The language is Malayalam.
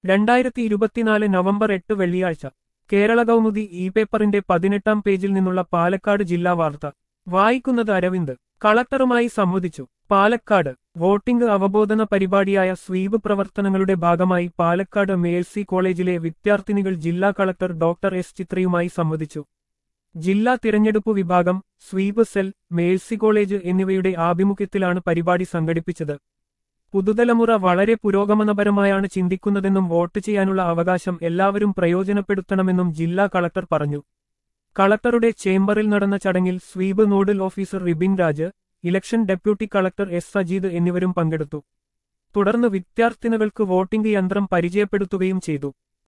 രണ്ടായിരത്തി ഇരുപത്തിനാല് നവംബർ എട്ട് വെള്ളിയാഴ്ച കേരള കൗമുദി ഇ പേപ്പറിന്റെ പതിനെട്ടാം പേജിൽ നിന്നുള്ള പാലക്കാട് ജില്ലാ വാർത്ത വായിക്കുന്നത് അരവിന്ദ് കളക്ടറുമായി സംവദിച്ചു പാലക്കാട് വോട്ടിംഗ് അവബോധന പരിപാടിയായ സ്വീപ് പ്രവർത്തനങ്ങളുടെ ഭാഗമായി പാലക്കാട് മേഴ്സി കോളേജിലെ വിദ്യാർത്ഥിനികൾ ജില്ലാ കളക്ടർ ഡോക്ടർ എസ് ചിത്രയുമായി സംവദിച്ചു ജില്ലാ തിരഞ്ഞെടുപ്പ് വിഭാഗം സ്വീപ് സെൽ മേഴ്സി കോളേജ് എന്നിവയുടെ ആഭിമുഖ്യത്തിലാണ് പരിപാടി സംഘടിപ്പിച്ചത് പുതുതലമുറ വളരെ പുരോഗമനപരമായാണ് ചിന്തിക്കുന്നതെന്നും വോട്ട് ചെയ്യാനുള്ള അവകാശം എല്ലാവരും പ്രയോജനപ്പെടുത്തണമെന്നും ജില്ലാ കളക്ടർ പറഞ്ഞു കളക്ടറുടെ ചേംബറിൽ നടന്ന ചടങ്ങിൽ SVEEP nodal officer Ribin Raj election deputy collector S Sajeed എന്നിവരും പങ്കെടുത്തു തുടർന്ന് വിദ്യാർത്ഥിനികൾക്ക് വോട്ടിംഗ് യന്ത്രം പരിചയപ്പെടുത്തുകയും ചെയ്തു